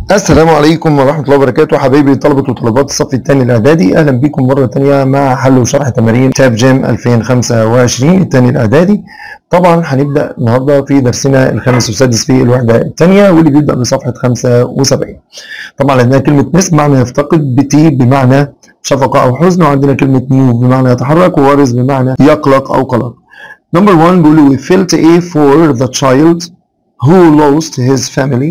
السلام عليكم ورحمة الله وبركاته حبايبي طلبة وطالبات الصف الثاني الإعدادي أهلا بكم مرة تانية مع حل وشرح تمارين تاب جيم 2025 الثاني الإعدادي طبعا هنبدأ النهاردة في درسنا الخامس والسادس في الوحدة الثانية واللي بيبدأ بصفحة 75 طبعا عندنا كلمة مس بمعنى يفتقد بتي بمعنى شفقة أو حزن وعندنا كلمة موف بمعنى يتحرك وورز بمعنى يقلق أو قلق Number one بيقول we felt a for the child who lost his family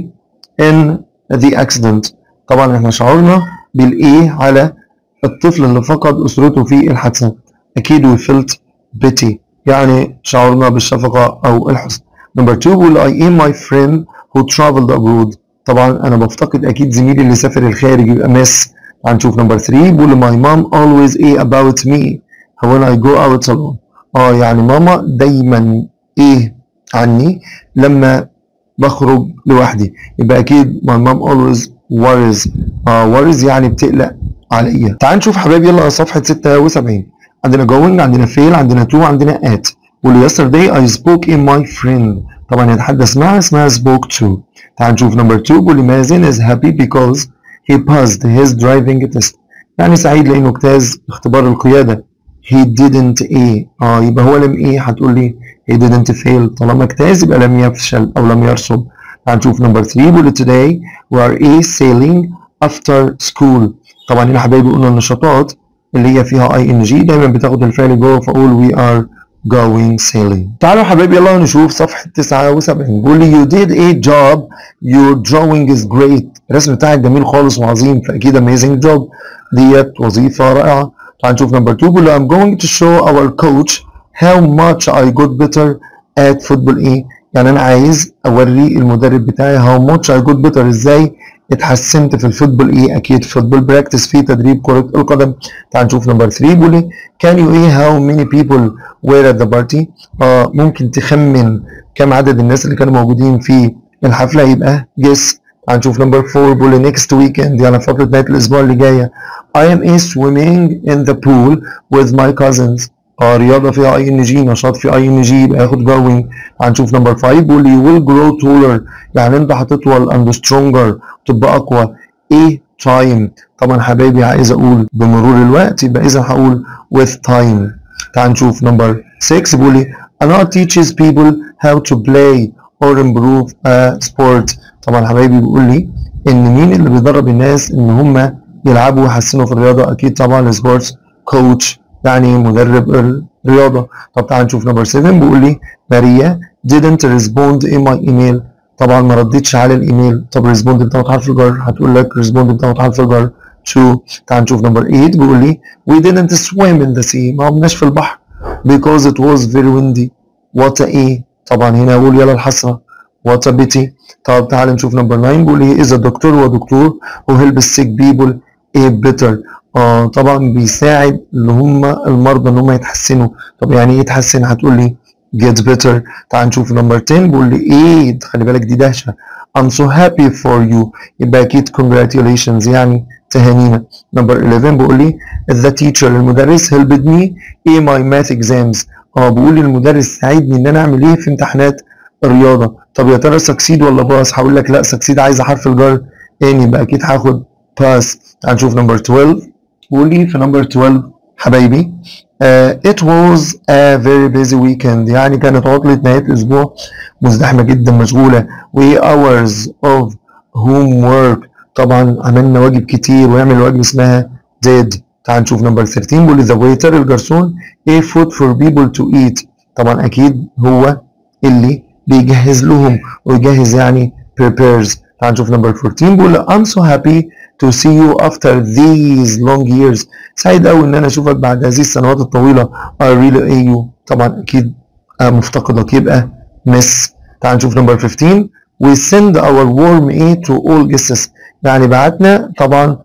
in the accident طبعا احنا شعرنا بالايه على الطفل اللي فقد اسرته في الحادثه اكيد we felt pity يعني شعرنا بالشفقه او الحزن number two بيقول I am my friend who traveled abroad طبعا انا بفتقد اكيد زميلي اللي سافر الخارج يبقى miss هنشوف number 3 بيقول my mom always a about me when I go out alone اه يعني ماما دايما ايه عني لما بخرج لوحدي يبقى اكيد my mom always worries اه worries يعني بتقلق عليا تعال نشوف حبايبي يلا صفحة 76 عندنا going عندنا fail عندنا to عندنا at واللي yesterday I spoke in my friend طبعا يتحدث مع اسمها spoke to تعال نشوف number 2 بيقول لي مازن is happy because he passed his driving test يعني سعيد لانه اجتاز اختبار القيادة he didn't ايه اه يبقى هو لم ايه هتقول لي he didn't fail طالما اجتاز يبقى لم يفشل او لم يرسب هنشوف نمبر 3 بيقول today we are a sailing after school طبعا هنا حبايبي قلنا النشاطات اللي هي فيها اي ان جي دايما بتاخد الفعل جوه فاقول we are going sailing تعالوا حبايبي يلا نشوف صفحة 79 بيقول لي you did a job your drawing is great الرسم بتاعك جميل خالص وعظيم فاكيد amazing job ديت وظيفة رائعة تعال نشوف نمبر 2 بيقول لي I'm going to show our coach how much I got better at football ايه يعني انا عايز اوري المدرب بتاعي how much I got better ازاي اتحسنت في الفوتبول ايه اكيد فوتبول براكتس في تدريب كرة القدم تعال نشوف نمبر 3 بيقول لي can you ايه how many people were at the party اه ممكن تخمن كم عدد الناس اللي كانوا موجودين في الحفلة يبقى guess تعال نشوف نمبر 4 بيقول لي next weekend يعني فقرة نهاية الاسبوع اللي جاية I am a swimming in the pool with my cousins اه رياضه فيها اي ان جي نشاط فيه اي ان جي يبقى ياخد جوينج هنشوف نمبر 5 بيقول لي you will grow taller يعني انت هتطول and stronger تبقى اقوى ايه time طبعا حبايبي عايز اقول بمرور الوقت يبقى اذا هقول with time تعال نشوف نمبر 6 بيقول لي an art teaches people how to play or improve a sport طبعا حبايبي بيقول لي ان مين اللي بيدرب الناس ان هم يلعبوا ويحسنوا في الرياضه اكيد طبعا السبورتس كوتش يعني مدرب الرياضه طب تعال نشوف نمبر 7 بيقول لي ماريا didn't respond in my email طبعا ما ردتش على الايميل طب ريسبوند بتاعت حرف الجر هتقول لك ريسبوند بتاعت حرف الجر شو تعال نشوف نمبر 8 بيقول لي we didn't swim in the sea ما عملناش في البحر because it was very windy what a ايه طبعا هنا اقول يلا الحسره what a pity طب تعال نشوف نمبر 9 بيقول لي is a doctor هو دكتور who helps sick people a better آه طبعا بيساعد اللي هم المرضى ان هم يتحسنوا طب يعني ايه يتحسن هتقول لي get better تعال نشوف نمبر 10 بيقول لي ايه خلي بالك دي دهشه I'm so happy for you يبقى اكيد congratulations يعني تهانينا نمبر 11 بيقول لي the teacher المدرس helped me in my math exams اه بيقول لي المدرس ساعدني ان انا اعمل ايه في امتحانات الرياضه طب يا ترى سكسيد ولا باس هقول لك لا سكسيد عايزه حرف الجر تاني يبقى اكيد هاخد باس تعال نشوف نمبر 12 بيقول لي في نمبر 12 حبايبي uh, it was a very busy weekend يعني كانت عطلة نهاية الأسبوع مزدحمة جدا مشغولة و hours of homework طبعا عملنا واجب كتير ويعمل واجب اسمها did تعال نشوف نمبر 13 بيقول لي the waiter الجرسون a food for people to eat طبعا أكيد هو اللي بيجهز لهم ويجهز يعني prepares تعال نشوف نمبر 14 بيقول لي I'm so happy to see you after these long years سعيد قوي ان انا اشوفك بعد هذه السنوات الطويله I really owe you طبعا اكيد مفتقدك يبقى miss تعال نشوف نمبر 15 we send our warm aid to all guests يعني بعتنا طبعا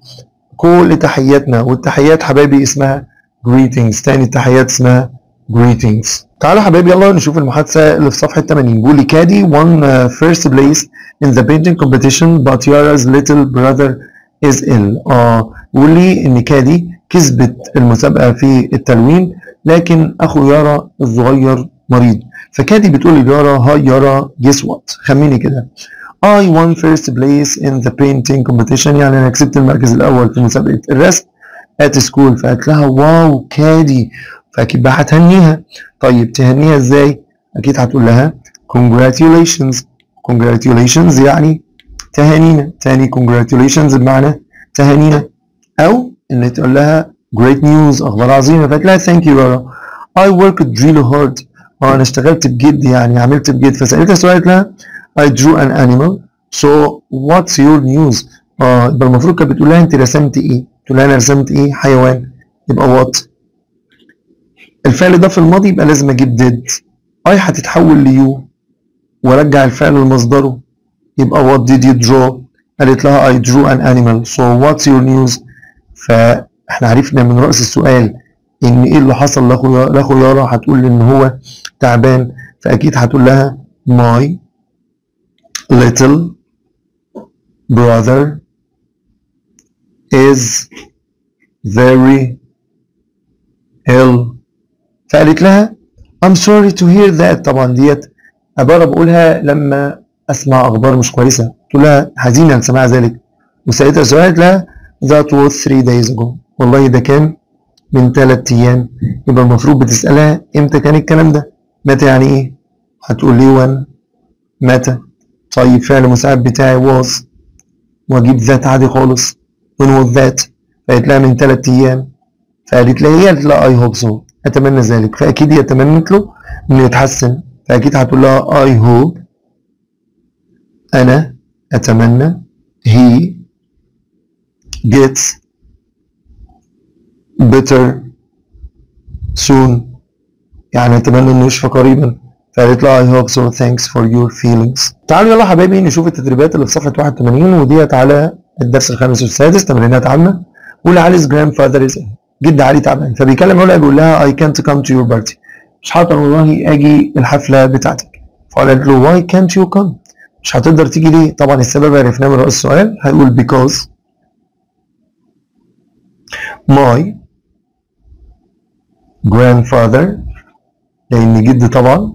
كل تحياتنا والتحيات حبايبي اسمها greetings تاني التحيات اسمها greetings تعالوا حبايبي يلا نشوف المحادثة اللي في صفحة 80 بيقول لي كادي won uh, first place in the painting competition but Yara's little brother is ill اه بيقول لي ان كادي كسبت المسابقة في التلوين لكن اخو يارا الصغير مريض فكادي بتقول ليارا هاي يارا جيس وات خميني كده I won first place in the painting competition يعني انا كسبت المركز الاول في مسابقه الرسم at school فقالت لها واو كادي فاكيد بقى هتهنيها طيب تهنيها ازاي اكيد هتقول لها congratulations congratulations يعني تهانينا تاني congratulations بمعنى تهانينا او ان تقول لها great news اخبار عظيمه فقالت لها thank you Laura I worked really hard اه انا اشتغلت بجد يعني عملت بجد فسالتها سؤال قالت لها I drew an animal so what's your news اه يبقى المفروض كانت بتقول لها انت رسمت ايه تقول لها انا رسمت ايه حيوان يبقى what الفعل ده في الماضي يبقى لازم اجيب did I هتتحول ليو وارجع الفعل لمصدره يبقى what did you draw قالت لها I drew an animal so what's your news فاحنا عرفنا من رأس السؤال ان ايه اللي حصل لاخو لاخو يارا هتقول ان هو تعبان فاكيد هتقول لها my little brother is very ill فقالت لها I'm sorry to hear that طبعا ديت عبارة بقولها لما أسمع أخبار مش كويسة تقول لها حزينة لسماع ذلك وسألتها سؤال قالت لها that was three days ago والله ده كان من ثلاث أيام يبقى المفروض بتسألها إمتى كان الكلام ده متى يعني إيه هتقول لي when متى طيب فعل مساعد بتاعي was واجيب ذات عادي خالص when was that فقالت لها من ثلاث ايام فقالت لها هي قالت لها اي هوب سو اتمنى ذلك فاكيد هي تمنت له انه يتحسن فاكيد هتقول لها اي هوب انا اتمنى he gets better soon يعني اتمنى انه يشفى قريبا فقالت له I hope so thanks for your feelings تعالوا يلا حبايبي نشوف التدريبات اللي في صفحة 81 وديت على الدرس الخامس والسادس تمرينات عامة قول علي's grandfather is جد علي تعبان فبيكلم علا بيقول لها I can't come to your party مش هقدر والله اجي الحفلة بتاعتك فقالت له why can't you come مش هتقدر تيجي ليه طبعا السبب عرفناه من رأس السؤال هيقول because my grandfather لأن جدي طبعا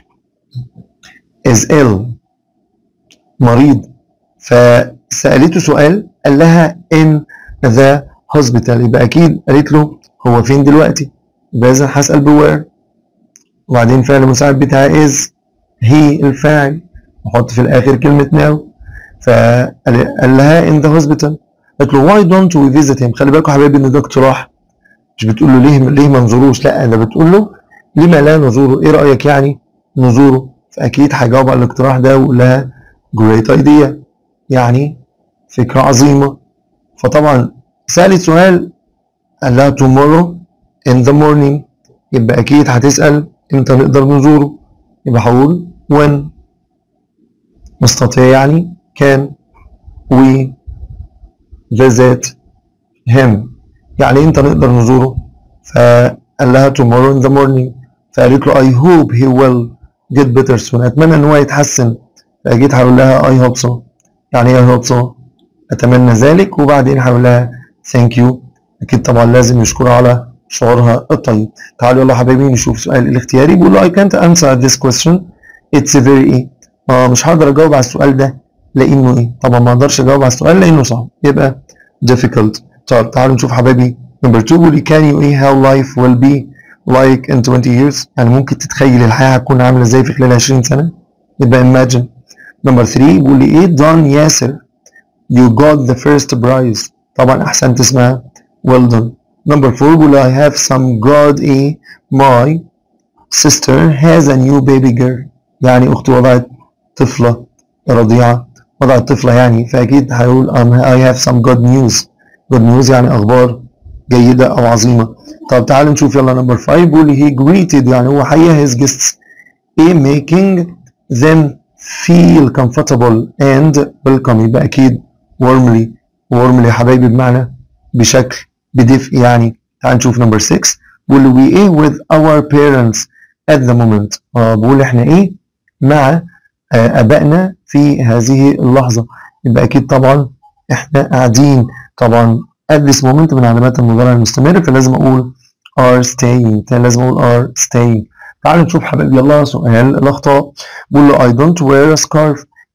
is ill مريض فسألته سؤال قال لها in the hospital يبقى أكيد قالت له هو فين دلوقتي يبقى إذا هسأل بوير وبعدين فعل المساعد بتاعي is he الفاعل وحط في الآخر كلمة now فقال لها in the hospital قالت له why don't we visit him خلي بالكم يا حبايبي ان ده اقتراح مش بتقول له ليه ليه ما نزوروش لا ده بتقول له لما لا نزوره ايه رأيك يعني نزوره فأكيد هيجاوب على الاقتراح ده ويقول لها great idea يعني فكرة عظيمة فطبعا سألت سؤال قال لها tomorrow in the morning يبقى أكيد هتسأل إمتى نقدر نزوره يبقى هقول when نستطيع يعني can we visit him يعني إمتى نقدر نزوره فقال لها tomorrow in the morning فقالت له I hope he will get better soon أتمنى إن هو يتحسن فأكيد هقول لها I hope so يعني إيه I hope so أتمنى ذلك وبعدين هقول لها thank you أكيد طبعا لازم يشكرها على شعورها الطيب تعالوا يلا حبايبي نشوف سؤال الاختياري بيقول له I can't answer this question it's very إيه آه مش هقدر أجاوب على السؤال ده لأنه إيه طبعا ما أقدرش أجاوب على السؤال لأنه صعب يبقى difficult طب تعالوا نشوف حبايبي number two بيقول لي can you إيه how life will be like in 20 years يعني ممكن تتخيل الحياة هتكون عاملة ازاي في خلال 20 سنة يبقى imagine number 3 بيقول لي ايه done ياسر you got the first prize طبعا احسنت اسمها well done number 4 بيقول لي I have some God ايه my sister has a new baby girl يعني اختي وضعت طفلة رضيعة وضعت طفلة يعني فاكيد هيقول I have some good news good news يعني اخبار جيدة او عظيمة طب تعالوا نشوف يلا نمبر 5 بيقول لي he greeted يعني هو حيا his guests ايه making them feel comfortable and welcome يبقى اكيد warmly warmly يا حبايبي بمعنى بشكل بدفء يعني تعال نشوف نمبر 6 بيقول لي we ايه with our parents at the moment اه بقول احنا ايه مع آه ابائنا في هذه اللحظة يبقى اكيد طبعا احنا قاعدين طبعا at this moment من علامات المضارع المستمر فلازم اقول are staying لازم اقول are staying تعالوا نشوف حبايبي يلا سؤال الاخطاء بقول له I don't wear a scarf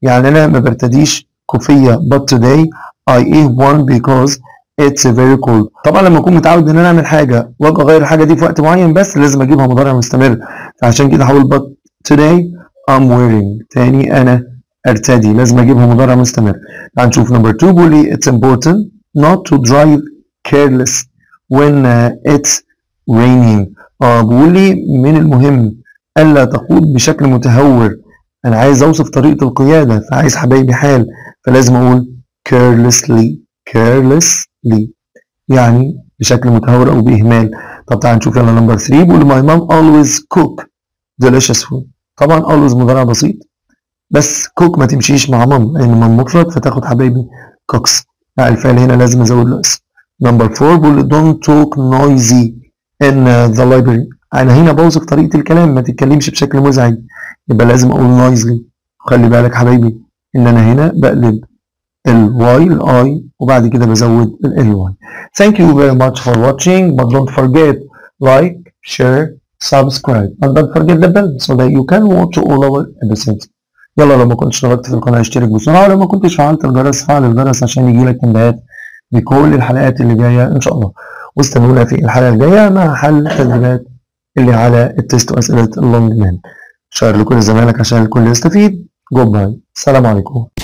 يعني انا ما برتديش كوفيه but today I eat one because it's very cold طبعا لما اكون متعود ان انا اعمل حاجه واجي اغير الحاجه دي في وقت معين بس لازم اجيبها مضارع مستمر فعشان كده هقول but today I'm wearing تاني انا ارتدي لازم اجيبها مضارع مستمر تعال نشوف نمبر 2 بيقول لي it's important not to drive careless when uh, it's raining اه بيقول لي من المهم الا تقود بشكل متهور انا عايز اوصف طريقه القياده فعايز حبايبي حال فلازم اقول carelessly carelessly يعني بشكل متهور او باهمال طب تعال نشوف يلا نمبر 3 بيقول my mom always cook delicious food طبعا always مضارع بسيط بس cook ما تمشيش مع مام لان مام مفرد فتاخد حبايبي cooks لا الفعل هنا لازم ازود له اسم نمبر 4 بيقول don't talk noisy in the library انا هنا بوصف طريقه الكلام ما تتكلمش بشكل مزعج يبقى لازم اقول noisily خلي بالك حبايبي ان انا هنا بقلب الواي الاي وبعد كده بزود ال واي thank you very much for watching but don't forget like share subscribe and don't forget the bell so that you can watch all our episodes يلا لو ما كنتش اشتركت في القناه اشترك بسرعه ولو ما كنتش فعلت الجرس فعل الجرس عشان يجيلك تنبيهات بكل الحلقات اللي جايه ان شاء الله واستنونا في الحلقه الجايه مع حل التدريبات اللي على التست واسئله اللونج مان شير لكل زمايلك عشان الكل يستفيد جود باي السلام عليكم